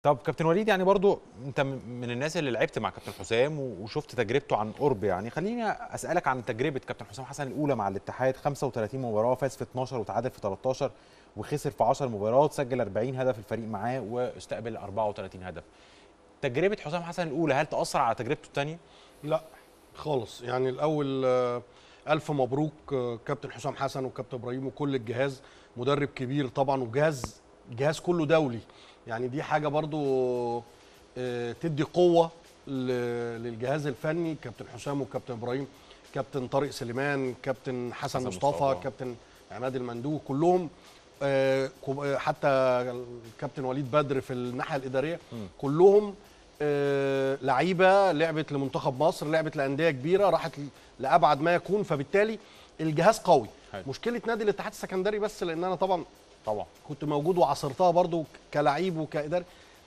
طب كابتن وليد يعني برضو انت م- من الناس اللي لعبت مع كابتن حسام و- وشفت تجربته عن قرب يعني خليني اسالك عن تجربه كابتن حسام حسن الاولى مع الاتحاد 35 مباراه فاز في 12 وتعادل في 13 وخسر في 10 مباريات سجل 40 هدف الفريق معاه واستقبل 34 هدف تجربه حسام حسن الاولى هل تاثر على تجربته الثانيه لا خالص يعني الاول آه، الف مبروك آه، كابتن حسام حسن وكابتن ابراهيم وكل الجهاز مدرب كبير طبعا وجهاز جهاز كله دولي يعني دي حاجه برضو آه، تدي قوه ل- للجهاز الفني كابتن حسام وكابتن ابراهيم كابتن طارق سليمان كابتن حسن حسن مصطفى, مصطفى. كابتن عماد المندوب كلهم آه، كو- آه، حتى الكابتن وليد بدر في الناحيه الاداريه كلهم آه، لعيبه لعبت لمنتخب مصر لعبت لانديه كبيره راحت ل- لابعد ما يكون فبالتالي الجهاز قوي حلو. مشكله نادي الاتحاد السكندري بس لان انا طبعا طبعا كنت موجود وعاصرتها برضو كلعيب وكاداري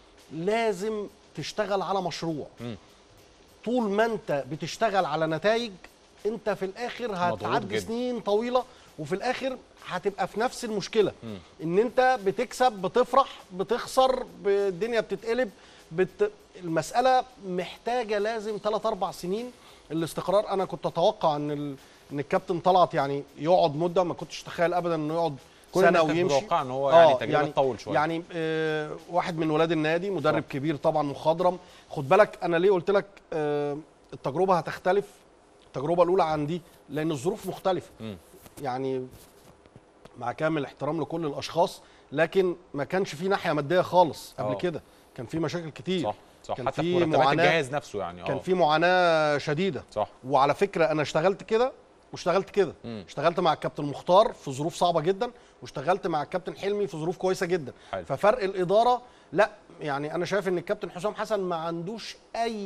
لازم تشتغل على مشروع مم. طول ما انت بتشتغل على نتائج انت في الاخر مضغوط هتعدي جدا. سنين طويله وفي الاخر هتبقى في نفس المشكله ان انت بتكسب بتفرح بتخسر ب- الدنيا بتتقلب بت... المساله محتاجه لازم 3 4 سنين الاستقرار انا كنت اتوقع ان ال... ان الكابتن طلعت يعني يقعد مده ما كنتش اتخيل ابدا انه يقعد كل سنه الناس كانت ويمشي متوقعة إن هو يعني آه، تجربة تطول شوية. يعني آه واحد من ولاد النادي مدرب صح. كبير طبعا مخضرم خد بالك انا ليه قلت لك آه التجربه هتختلف التجربه الاولى عن دي لان الظروف مختلفه مم. يعني مع كامل الاحترام لكل الاشخاص لكن ما كانش في ناحيه ماديه خالص قبل آه. كده كان في مشاكل كتير صح صح كان حتى في في مرتبات معاناة- الجهاز نفسه يعني كان اه في معاناه شديده صح وعلى فكره انا اشتغلت كده واشتغلت كده مم. اشتغلت مع الكابتن مختار في ظروف صعبه جدا واشتغلت مع الكابتن حلمي في ظروف كويسه جدا حلو. ففرق الاداره لا يعني انا شايف ان الكابتن حسام حسن ما عندوش اي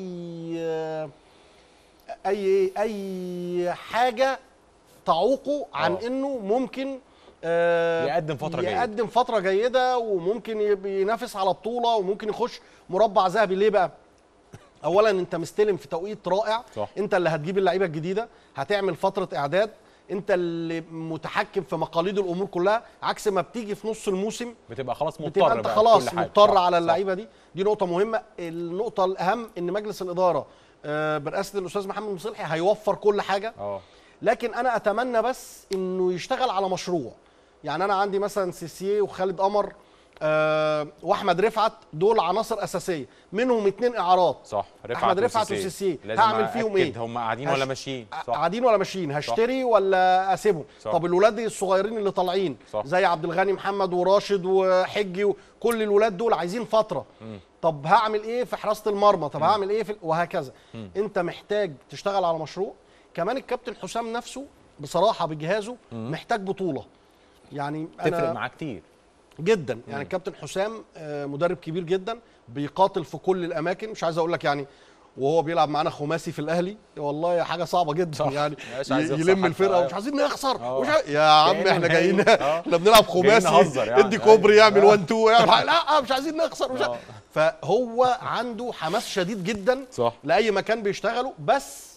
اي اي حاجه تعوقه عن آه. انه ممكن آه، يقدم فترة جيدة. يقدم فتره جيده وممكن يب- ينافس على بطوله وممكن يخش مربع ذهبي ليه بقى اولا انت مستلم في توقيت رائع صح. انت اللي هتجيب اللعيبه الجديده هتعمل فتره اعداد انت اللي متحكم في مقاليد الامور كلها عكس ما بتيجي في نص الموسم بتبقى خلاص مضطر بتبقى انت بقى خلاص بكل حاجة. مضطر صح، على صح. اللعيبه دي دي نقطه مهمه النقطه الاهم ان مجلس الاداره آه، برئاسه الاستاذ محمد مصلحي هيوفر كل حاجه اه لكن انا اتمنى بس انه يشتغل على مشروع يعني انا عندي مثلا سيسيه وخالد قمر آه واحمد رفعت دول عناصر اساسيه منهم اتنين اعارات صح رفعت احمد رفعت وسيسي. وسيسيه لازم هعمل فيهم أأكد ايه هم قاعدين هش- ولا ماشيين صح قاعدين ولا ماشيين هشتري ولا اسيبهم صح. طب الولاد الصغيرين اللي طالعين صح. زي عبد الغني محمد وراشد وحجي وكل الولاد دول عايزين فتره طب هعمل ايه في حراسه المرمى طب هعمل ايه في وهكذا انت محتاج تشتغل على مشروع كمان الكابتن حسام نفسه بصراحه بجهازه محتاج بطوله يعني تفرق انا معاه كتير جدا يعني الكابتن حسام آه، مدرب كبير جدا بيقاتل في كل الاماكن مش عايز اقول لك يعني وهو بيلعب معانا خماسي في الاهلي والله حاجه صعبه جدا صح. يعني مش عايز ي- يخسر يلم حتى. الفرقه أيوة. ومش عايزين نخسر آه. ومش عايز... يا عم كأنه احنا نهائي. جايين آه. احنا بنلعب خماسي نهزر يعني. ادي كوبري أيوة. يعمل آه. 1 2 يعمل حاجة. لا مش عايزين نخسر مش آه. عايز... فهو عنده حماس شديد جدا صح. لاي مكان بيشتغله بس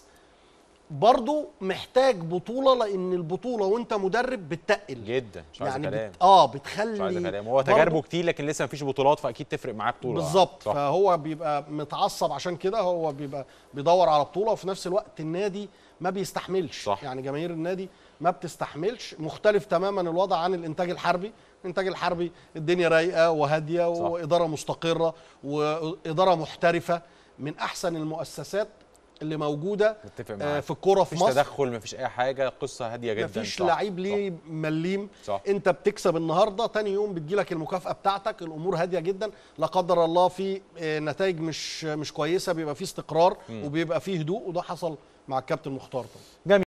برضه محتاج بطوله لان البطوله وانت مدرب بتتقل جدا مش عايز يعني كلام بت... اه مش عايز بتخلي كلام هو برضه- تجاربه كتير لكن لسه مفيش بطولات فاكيد تفرق معاه بطوله بالظبط صح. فهو بيبقى متعصب عشان كده هو بيبقى بيدور على بطوله وفي نفس الوقت النادي ما بيستحملش صح. يعني جماهير النادي ما بتستحملش مختلف تماما الوضع عن الانتاج الحربي الانتاج الحربي الدنيا رايقه وهاديه صح. واداره مستقره واداره محترفه من احسن المؤسسات اللي موجوده متفق آه، معاك في الكوره في مفيش مصر تدخل مفيش اي حاجه قصه هاديه جدا مفيش صح، لعيب صح. ليه مليم صح. انت بتكسب النهارده تاني يوم بتجيلك المكافاه بتاعتك الامور هاديه جدا لا قدر الله في آه، نتائج مش مش كويسه بيبقى في استقرار وبيبقى في هدوء وده حصل مع الكابتن مختار طبعا